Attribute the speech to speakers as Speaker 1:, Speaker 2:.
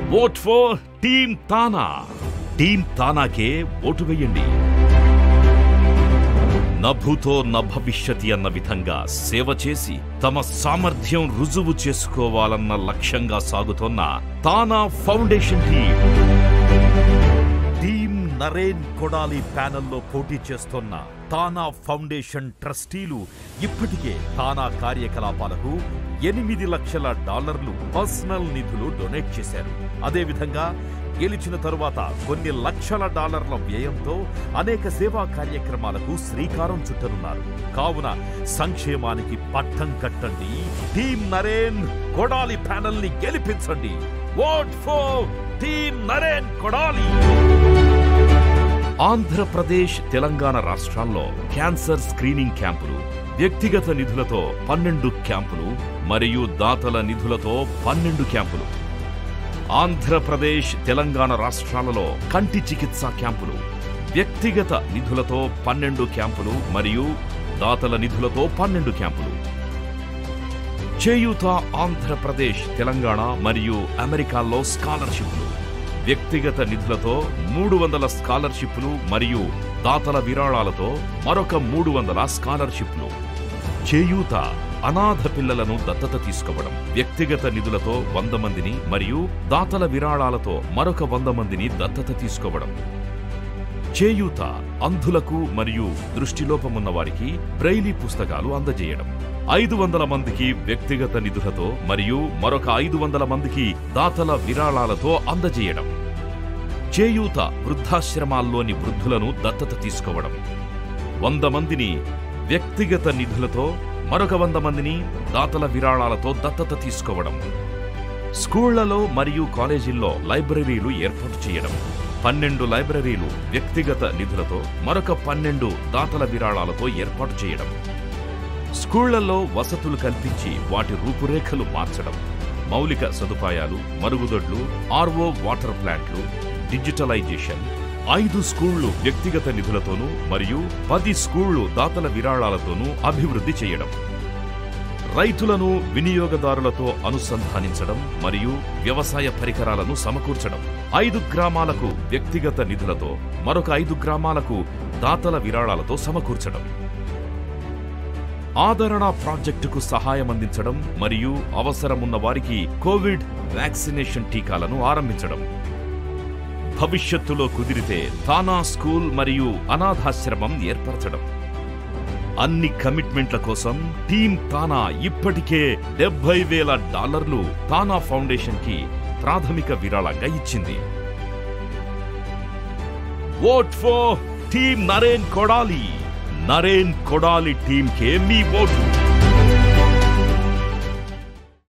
Speaker 1: vote for team TANA team తానాకే vote వేయండి నభూతో న భవిష్యతి అన్న విధంగా సేవ చేసి తమ సామర్థ్యం రుజువు చేసుకోవాలన్న లక్ష్యంగా సాగుతోన్న TANA foundation team team Naren Kodali ప్యానెల్లో పోటీ చేస్తోన్న తానా ఫౌండేషన్ ట్రస్టీలు ఇప్పటికే తానా కార్యకలాపాలకు ఎనిమిది లక్షల డాలర్లు పర్సనల్ నిధులు డొనేట్ చేశారు అదేవిధంగా గెలిచిన తరువాత కొన్ని లక్షల డాలర్ల వ్యయంతో అనేక సేవా కార్యక్రమాలకు శ్రీకారం చుట్టనున్నారు కావున సంక్షేమానికి పట్టం కట్టండి టీం నరేన్ కొడాలి ప్యానెల్ ని గెలిపించండి vote for team Naren Kodali Andhra Pradesh Telangana రాష్ట్రాల్లో క్యాన్సర్ స్క్రీనింగ్ క్యాంపులు వ్యక్తిగత నిధులతో పన్నెండు క్యాంపులు మరియు దాతల నిధులతో పన్నెండు క్యాంపులు ఆంధ్రప్రదేశ్ తెలంగాణ రాష్ట్రాలలో కంటి చికిత్సా క్యాంపులు వ్యక్తిగత నిధులతో పన్నెండు క్యాంపులు మరియు దాతల నిధులతో పన్నెండు క్యాంపులు చేయూత ఆంధ్రప్రదేశ్ తెలంగాణ మరియు అమెరికాలో స్కాలర్షిప్లు వ్యక్తిగత నిధులతో మూడు వందల స్కాలర్షిప్లు మరియు దాతల విరాళాలతో మరొక మూడు వందల స్కాలర్షిప్లు చేయూత అనాథ పిల్లలను దత్తత తీసుకోవడం వ్యక్తిగత నిధులతో వంద మందిని మరియు దాతల విరాళాలతో మరొక వంద మందిని దత్తత తీసుకోవడం చేయూత అంధులకు మరియు దృష్టిలోపమున్న వారికి బ్రైలీ పుస్తకాలు అందజేయడం ఐదు వందల మందికి వ్యక్తిగత నిధులతో మరియు మరొక ఐదు వందల మందికి దాతల విరాళాలతో అందజేయడం చేయూత వృద్ధాశ్రమాల్లోని వృద్ధులను దత్తత తీసుకోవడం వంద మందిని వ్యక్తిగత నిధులతో మరొక వంద మందిని దాతల విరాళాలతో దత్తత తీసుకోవడం స్కూళ్లలో మరియు కాలేజీల్లో లైబ్రరీలు ఏర్పాటు చేయడం పన్నెండు లైబ్రరీలు వ్యక్తిగత నిధులతో మరొక పన్నెండు దాతల విరాళాలతో ఏర్పాటు చేయడం స్కూళ్లలో వసతులు కల్పించి వాటి రూపురేఖలు మార్చడం మౌలిక సదుపాయాలు మరుగుదొడ్లు ఆర్ఓ వాటర్ ప్లాంట్లు డిజిటలైజేషన్ ఐదు స్కూళ్లు వ్యక్తిగత నిధులతోనూ మరియు పది స్కూళ్లు దాతల విరాళాలతోనూ అభివృద్ధి చేయడం రైతులను వినియోగదారులతో అనుసంధానించడం మరియు వ్యవసాయ పరికరాలను సమకూర్చడం ఐదు గ్రామాలకు వ్యక్తిగత నిధులతో మరొక ఐదు గ్రామాలకు దాతల విరాళాలతో సమకూర్చడం ఆదరణ ప్రాజెక్టుకు సహాయం అందించడం మరియు అవసరమున్న వారికి కోవిడ్ వ్యాక్సినేషన్ టీకాలను ఆరంభించడం భవిష్యత్తులో కుదిరితే తానా స్కూల్ మరియు అనాథాశ్రమం ఏర్పరచడం అన్ని కమిట్మెంట్ల కోసం టీం తానా ఇప్పటికే డెబ్బై వేల డాలర్లు తానా ఫౌండేషన్ కి ప్రాథమిక విరాళంగా ఇచ్చింది vote for team Naren Kodali Naren Kodali team కే మీ ఓటు